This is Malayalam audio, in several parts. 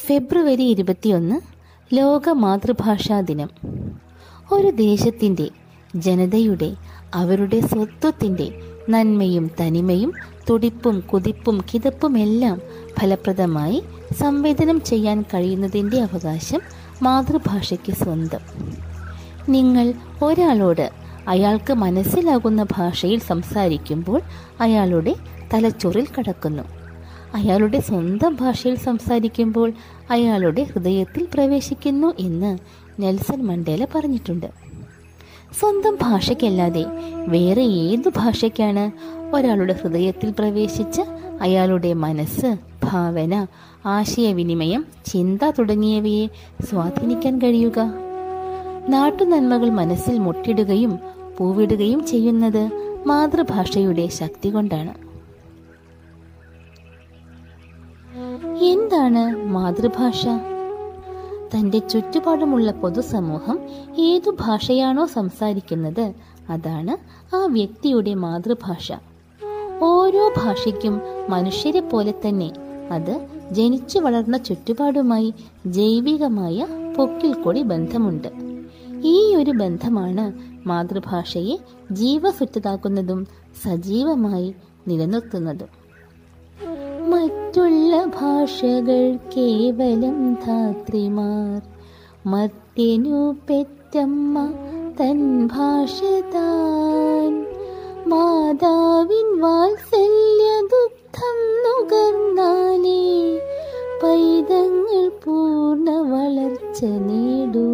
ഫെബ്രുവരി ഇരുപത്തിയൊന്ന് ലോക മാതൃഭാഷാ ദിനം ഒരു ദേശത്തിൻ്റെ ജനതയുടെ അവരുടെ സ്വത്വത്തിൻ്റെ നന്മയും തനിമയും തുടിപ്പും കുതിപ്പും കിതപ്പുമെല്ലാം ഫലപ്രദമായി സംവേദനം ചെയ്യാൻ കഴിയുന്നതിൻ്റെ അവകാശം മാതൃഭാഷയ്ക്ക് സ്വന്തം നിങ്ങൾ ഒരാളോട് അയാൾക്ക് മനസ്സിലാകുന്ന ഭാഷയിൽ സംസാരിക്കുമ്പോൾ അയാളുടെ തലച്ചോറിൽ കടക്കുന്നു അയാളുടെ സ്വന്തം ഭാഷയിൽ സംസാരിക്കുമ്പോൾ അയാളുടെ ഹൃദയത്തിൽ പ്രവേശിക്കുന്നു എന്ന് നെൽസൺ മണ്ടേല പറഞ്ഞിട്ടുണ്ട് സ്വന്തം ഭാഷയ്ക്കല്ലാതെ വേറെ ഏതു ഭാഷയ്ക്കാണ് ഒരാളുടെ ഹൃദയത്തിൽ പ്രവേശിച്ച് അയാളുടെ മനസ്സ് ഭാവന ആശയവിനിമയം ചിന്ത തുടങ്ങിയവയെ സ്വാധീനിക്കാൻ കഴിയുക നാട്ടുനന്മകൾ മനസ്സിൽ മുട്ടിടുകയും പൂവിടുകയും ചെയ്യുന്നത് മാതൃഭാഷയുടെ ശക്തി കൊണ്ടാണ് എന്താണ് മാതൃഭാഷ തന്റെ ചുറ്റുപാടുമുള്ള പൊതുസമൂഹം ഏതു ഭാഷയാണോ സംസാരിക്കുന്നത് അതാണ് ആ വ്യക്തിയുടെ മാതൃഭാഷ ഓരോ ഭാഷയ്ക്കും മനുഷ്യരെ പോലെ തന്നെ അത് ജനിച്ചു വളർന്ന ചുറ്റുപാടുമായി ജൈവികമായ പൊക്കിൽ കൂടി ബന്ധമുണ്ട് ഈ ഒരു ബന്ധമാണ് മാതൃഭാഷയെ ജീവസുറ്റതാക്കുന്നതും സജീവമായി നിലനിർത്തുന്നതും മറ്റുള്ള ഭാഷകൾ കേവലം ധാത്രിമാർ മർത്യനു പെറ്റമ്മ തൻ ഭാഷ താൻ മാതാവിൻ വാത്സല്യ ദുഃഖം നുകർന്നാലേ പൈതങ്ങൾ പൂർണ്ണ വളർച്ച നേടൂ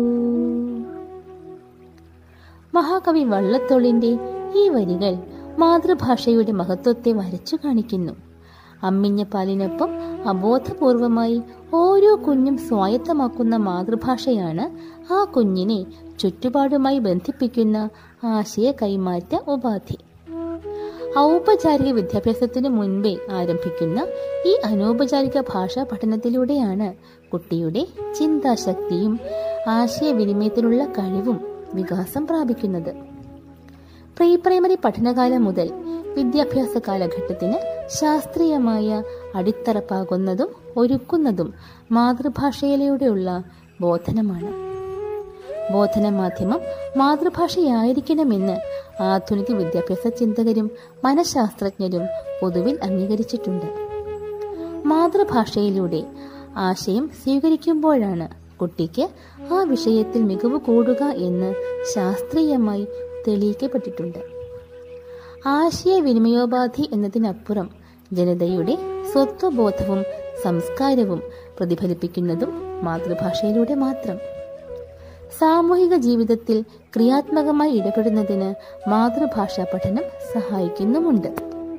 മഹാകവി വള്ളത്തോളിന്റെ ഈ വരികൾ മാതൃഭാഷയുടെ മഹത്വത്തെ വരച്ചു കാണിക്കുന്നു അമ്മിഞ്ഞ പാലിനൊപ്പം അബോധപൂർവമായി ഓരോ കുഞ്ഞും സ്വായത്തമാക്കുന്ന മാതൃഭാഷയാണ് ആ കുഞ്ഞിനെ ചുറ്റുപാടുമായി ബന്ധിപ്പിക്കുന്ന ആശയ കൈമാറ്റ ഉപാധി ഔപചാരിക വിദ്യാഭ്യാസത്തിന് മുൻപേ ആരംഭിക്കുന്ന ഈ അനൗപചാരിക ഭാഷാ പഠനത്തിലൂടെയാണ് കുട്ടിയുടെ ചിന്താശക്തിയും ആശയവിനിമയത്തിനുള്ള കഴിവും വികാസം പ്രാപിക്കുന്നത് പ്രീ പ്രൈമറി പഠനകാലം മുതൽ വിദ്യാഭ്യാസ കാലഘട്ടത്തിന് ശാസ്ത്രീയമായ അടിത്തറപ്പാകുന്നതും ഒരുക്കുന്നതും മാതൃഭാഷയിലൂടെയുള്ള ബോധനമാണ് ബോധന മാധ്യമം മാതൃഭാഷയായിരിക്കണമെന്ന് ആധുനിക വിദ്യാഭ്യാസ ചിന്തകരും മനഃശാസ്ത്രജ്ഞരും പൊതുവിൽ അംഗീകരിച്ചിട്ടുണ്ട് മാതൃഭാഷയിലൂടെ ആശയം സ്വീകരിക്കുമ്പോഴാണ് കുട്ടിക്ക് ആ വിഷയത്തിൽ മികവ് കൂടുക എന്ന് ശാസ്ത്രീയമായി തെളിയിക്കപ്പെട്ടിട്ടുണ്ട് ആശയവിനിമയോപാധി എന്നതിനപ്പുറം ജനതയുടെ സ്വത്വബോധവും സംസ്കാരവും പ്രതിഫലിപ്പിക്കുന്നതും മാതൃഭാഷയിലൂടെ മാത്രം സാമൂഹിക ജീവിതത്തിൽ ക്രിയാത്മകമായി ഇടപെടുന്നതിന് മാതൃഭാഷാ പഠനം സഹായിക്കുന്നുമുണ്ട്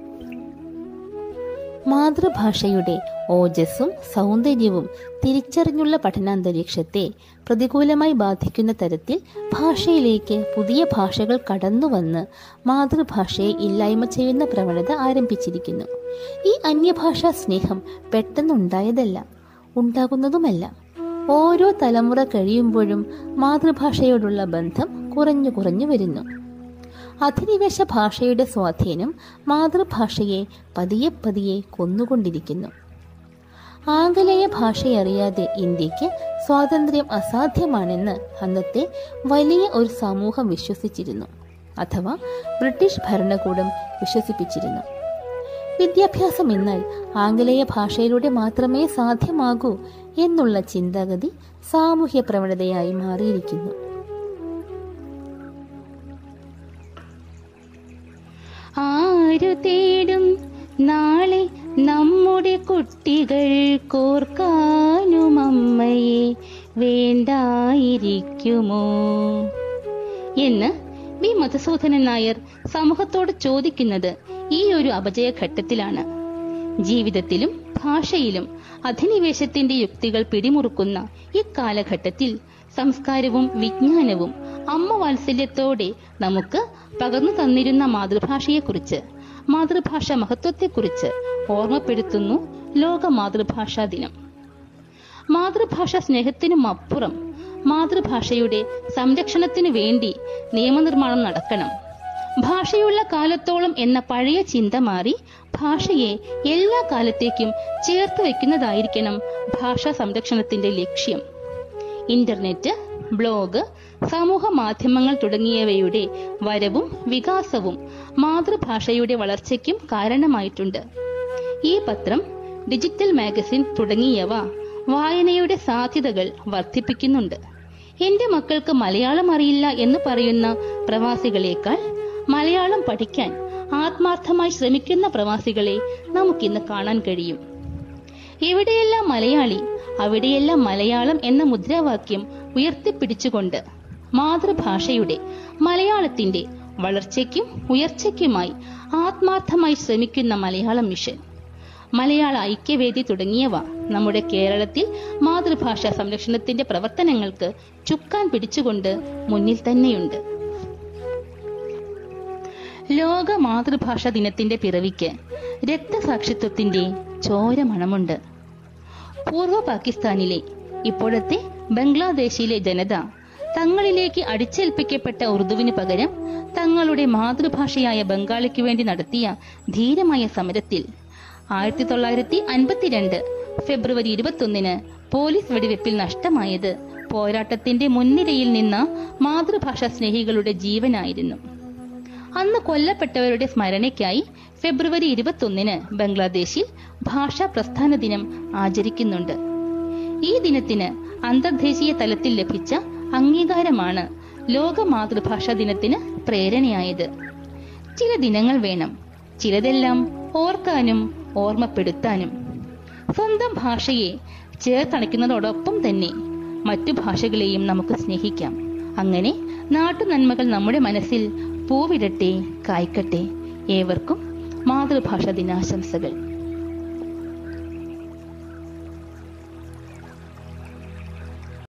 മാതൃഭാഷയുടെ ഓജസ്സും സൗന്ദര്യവും തിരിച്ചറിഞ്ഞുള്ള പഠനാന്തരീക്ഷത്തെ പ്രതികൂലമായി ബാധിക്കുന്ന തരത്തിൽ ഭാഷയിലേക്ക് പുതിയ ഭാഷകൾ കടന്നുവന്ന് മാതൃഭാഷയെ ഇല്ലായ്മ ചെയ്യുന്ന പ്രവണത ആരംഭിച്ചിരിക്കുന്നു ഈ അന്യഭാഷാ സ്നേഹം പെട്ടെന്നുണ്ടായതല്ല ഉണ്ടാകുന്നതുമല്ല ഓരോ തലമുറ കഴിയുമ്പോഴും മാതൃഭാഷയോടുള്ള ബന്ധം കുറഞ്ഞു കുറഞ്ഞു വരുന്നു അധിനിവേശ ഭാഷയുടെ സ്വാധീനം മാതൃഭാഷയെ പതിയെ പതിയെ കൊന്നുകൊണ്ടിരിക്കുന്നു ആംഗലേയ ഭാഷയറിയാതെ ഇന്ത്യക്ക് സ്വാതന്ത്ര്യം അസാധ്യമാണെന്ന് അന്നത്തെ വലിയ ഒരു സമൂഹം വിശ്വസിച്ചിരുന്നു അഥവാ ബ്രിട്ടീഷ് ഭരണകൂടം വിശ്വസിപ്പിച്ചിരുന്നു വിദ്യാഭ്യാസം എന്നാൽ ആംഗലേയ ഭാഷയിലൂടെ മാത്രമേ സാധ്യമാകൂ എന്നുള്ള ചിന്താഗതി സാമൂഹ്യ പ്രവണതയായി മാറിയിരിക്കുന്നു ആരു തേടും നാളെ നമ്മുടെ കുട്ടികൾ കോർക്കാനും അമ്മയെ വേണ്ടായിരിക്കുമോ എന്ന് വി മധുസൂദനൻ നായർ സമൂഹത്തോട് ചോദിക്കുന്നത് ഈ ഒരു അപജയഘട്ടത്തിലാണ് ജീവിതത്തിലും ഭാഷയിലും അധിനിവേശത്തിന്റെ യുക്തികൾ പിടിമുറുക്കുന്ന ഇക്കാലഘട്ടത്തിൽ സംസ്കാരവും വിജ്ഞാനവും അമ്മ വാത്സല്യത്തോടെ നമുക്ക് പകർന്നു തന്നിരുന്ന മാതൃഭാഷയെക്കുറിച്ച് മാതൃഭാഷ മഹത്വത്തെക്കുറിച്ച് ഓർമ്മപ്പെടുത്തുന്നു ലോക മാതൃഭാഷാ ദിനം മാതൃഭാഷ സ്നേഹത്തിനും അപ്പുറം മാതൃഭാഷയുടെ സംരക്ഷണത്തിനു വേണ്ടി നിയമനിർമ്മാണം നടക്കണം ഭാഷയുള്ള കാലത്തോളം എന്ന പഴയ ചിന്ത മാറി ഭാഷയെ എല്ലാ കാലത്തേക്കും ചേർത്ത് വെക്കുന്നതായിരിക്കണം ഭാഷാ സംരക്ഷണത്തിന്റെ ലക്ഷ്യം ഇന്റർനെറ്റ് ബ്ലോഗ് സമൂഹ മാധ്യമങ്ങൾ തുടങ്ങിയവയുടെ വരവും വികാസവും മാതൃഭാഷയുടെ വളർച്ചയ്ക്കും കാരണമായിട്ടുണ്ട് ഈ പത്രം ഡിജിറ്റൽ മാഗസിൻ തുടങ്ങിയവ വായനയുടെ സാധ്യതകൾ വർദ്ധിപ്പിക്കുന്നുണ്ട് എന്റെ മക്കൾക്ക് മലയാളം അറിയില്ല എന്ന് പറയുന്ന പ്രവാസികളെക്കാൾ മലയാളം പഠിക്കാൻ ആത്മാർത്ഥമായി ശ്രമിക്കുന്ന പ്രവാസികളെ നമുക്കിന്ന് കാണാൻ കഴിയും എവിടെയെല്ലാം മലയാളി അവിടെയെല്ലാം മലയാളം എന്ന മുദ്രാവാക്യം ഉയർത്തിപ്പിടിച്ചുകൊണ്ട് മാതൃഭാഷയുടെ മലയാളത്തിന്റെ വളർച്ചയ്ക്കും ഉയർച്ചയ്ക്കുമായി ആത്മാർത്ഥമായി ശ്രമിക്കുന്ന മലയാളം മിഷൻ മലയാള ഐക്യവേദി തുടങ്ങിയവ നമ്മുടെ കേരളത്തിൽ മാതൃഭാഷാ സംരക്ഷണത്തിന്റെ പ്രവർത്തനങ്ങൾക്ക് ചുക്കാൻ പിടിച്ചുകൊണ്ട് മുന്നിൽ തന്നെയുണ്ട് ലോക മാതൃഭാഷാ ദിനത്തിന്റെ പിറവിക്ക് രക്തസാക്ഷിത്വത്തിന്റെ ചോര മണമുണ്ട് പൂർവ്വ പാകിസ്ഥാനിലെ ഇപ്പോഴത്തെ ബംഗ്ലാദേശിലെ ജനത തങ്ങളിലേക്ക് അടിച്ചേൽപ്പിക്കപ്പെട്ട ഉറുദുവിന് പകരം തങ്ങളുടെ മാതൃഭാഷയായ ബംഗാളിക്ക് വേണ്ടി നടത്തിയ ധീരമായ സമരത്തിൽ ആയിരത്തി തൊള്ളായിരത്തി അൻപത്തിരണ്ട് ഫെബ്രുവരി ഇരുപത്തൊന്നിന് പോലീസ് വെടിവെപ്പിൽ നഷ്ടമായത് പോരാട്ടത്തിന്റെ മുൻനിരയിൽ നിന്ന മാതൃഭാഷാ സ്നേഹികളുടെ ജീവനായിരുന്നു അന്ന് കൊല്ലപ്പെട്ടവരുടെ സ്മരണയ്ക്കായി ഫെബ്രുവരി ഇരുപത്തൊന്നിന് ബംഗ്ലാദേശിൽ ഭാഷാ പ്രസ്ഥാന ദിനം ആചരിക്കുന്നുണ്ട് ഈ ദിനത്തിന് അന്തർദേശീയ തലത്തിൽ ലഭിച്ച അംഗീകാരമാണ് ലോക മാതൃഭാഷാ ദിനത്തിന് പ്രേരണയായത് ചില ദിനങ്ങൾ വേണം ചിലതെല്ലാം ഓർക്കാനും ഓർമ്മപ്പെടുത്താനും സ്വന്തം ഭാഷയെ ചേർത്തണയ്ക്കുന്നതോടൊപ്പം തന്നെ മറ്റു ഭാഷകളെയും നമുക്ക് സ്നേഹിക്കാം അങ്ങനെ നാട്ടുനന്മകൾ നമ്മുടെ മനസ്സിൽ പൂവിടട്ടെ കായ്ക്കട്ടെ ഏവർക്കും മാതൃഭാഷാ ദിനാശംസകൾ